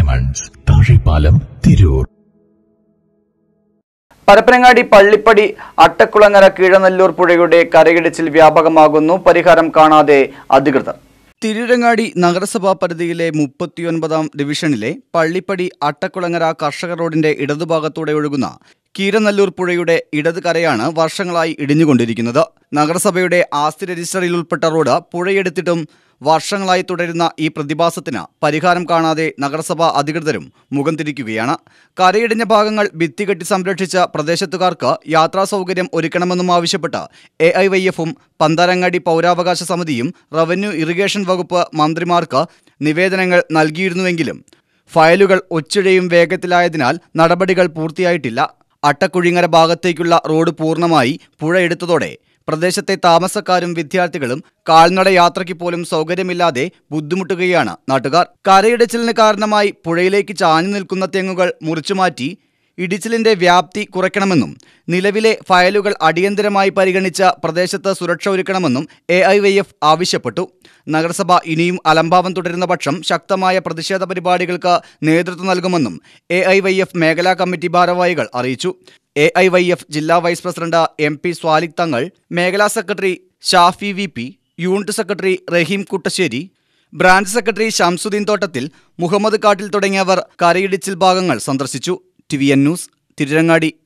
diamonds Thazhepalam Tirur Parappanangadi Pallippadi Attakkulangara Keezhanallur പുഴയുടെ കരയിടിച്ചിൽ വ്യാപകമാകുന്നു പരിഹാരം കാണാതെ അധികൃതർ തിരൂരങ്ങാടി നഗരസഭാ പരിധിയിലെ മുപ്പത്തിയൊൻപതാം ഡിവിഷനിലെ പള്ളിപ്പടി അട്ടക്കുളങ്ങര കർഷക റോഡിന്റെ ഇടതുഭാഗത്തൂടെ ഒഴുകുന്ന കീരനല്ലൂർ പുഴയുടെ ഇടത് കരയാണ് വർഷങ്ങളായി ഇടിഞ്ഞുകൊണ്ടിരിക്കുന്നത് നഗരസഭയുടെ ആസ്തി രജിസ്റ്ററിൽ ഉൾപ്പെട്ട റോഡ് പുഴയെടുത്തിട്ടും വർഷങ്ങളായി തുടരുന്ന ഈ പ്രതിഭാസത്തിന് പരിഹാരം കാണാതെ നഗരസഭാ അധികൃതരും മുഖം തിരിക്കുകയാണ് കരയിടിഞ്ഞ ഭാഗങ്ങൾ ഭിത്തികെട്ടി സംരക്ഷിച്ച പ്രദേശത്തുകാർക്ക് യാത്രാ സൗകര്യം ഒരുക്കണമെന്നും ആവശ്യപ്പെട്ട് എ ഐ വൈ എഫും പന്തരങ്ങാടി പൗരാവകാശ സമിതിയും റവന്യൂ ഇറിഗേഷൻ വകുപ്പ് മന്ത്രിമാർക്ക് നിവേദനങ്ങൾ നൽകിയിരുന്നുവെങ്കിലും ഫയലുകൾ ഒച്ചിഴയും വേഗത്തിലായതിനാൽ നടപടികൾ പൂർത്തിയായിട്ടില്ല അട്ടക്കുഴിങ്ങര ഭാഗത്തേക്കുള്ള റോഡ് പൂർണ്ണമായി പുഴ എടുത്തതോടെ പ്രദേശത്തെ താമസക്കാരും വിദ്യാർത്ഥികളും കാൽനട യാത്രയ്ക്ക് പോലും സൗകര്യമില്ലാതെ ബുദ്ധിമുട്ടുകയാണ് നാട്ടുകാർ കരയിടിച്ചിലിന് കാരണമായി പുഴയിലേക്ക് ചാഞ്ഞു നിൽക്കുന്ന തെങ്ങുകൾ മുറിച്ചുമാറ്റി ഇടിച്ചിലിന്റെ വ്യാപ്തി കുറയ്ക്കണമെന്നും നിലവിലെ ഫയലുകൾ അടിയന്തരമായി പരിഗണിച്ച പ്രദേശത്ത് സുരക്ഷ ഒരുക്കണമെന്നും എ ഐ വൈ എഫ് ആവശ്യപ്പെട്ടു നഗരസഭ ഇനിയും അലംഭാവം തുടരുന്ന പക്ഷം ശക്തമായ പ്രതിഷേധ പരിപാടികൾക്ക് നേതൃത്വം നൽകുമെന്നും എ ഐ വൈ എഫ് മേഖലാ കമ്മിറ്റി ഭാരവാഹികൾ അറിയിച്ചു എ ഐ വൈ എഫ് ജില്ലാ vice president M P Swalih Thangal മേഖലാ secretary Shafi V P unit secretary Rahim Kuttassery branch secretary Shamsudheen Thottathil Muhammad Kattil തുടങ്ങിയവർ കരയിടിച്ചിൽ ഭാഗങ്ങൾ സന്ദർശിച്ചു T V N news Tirurangadi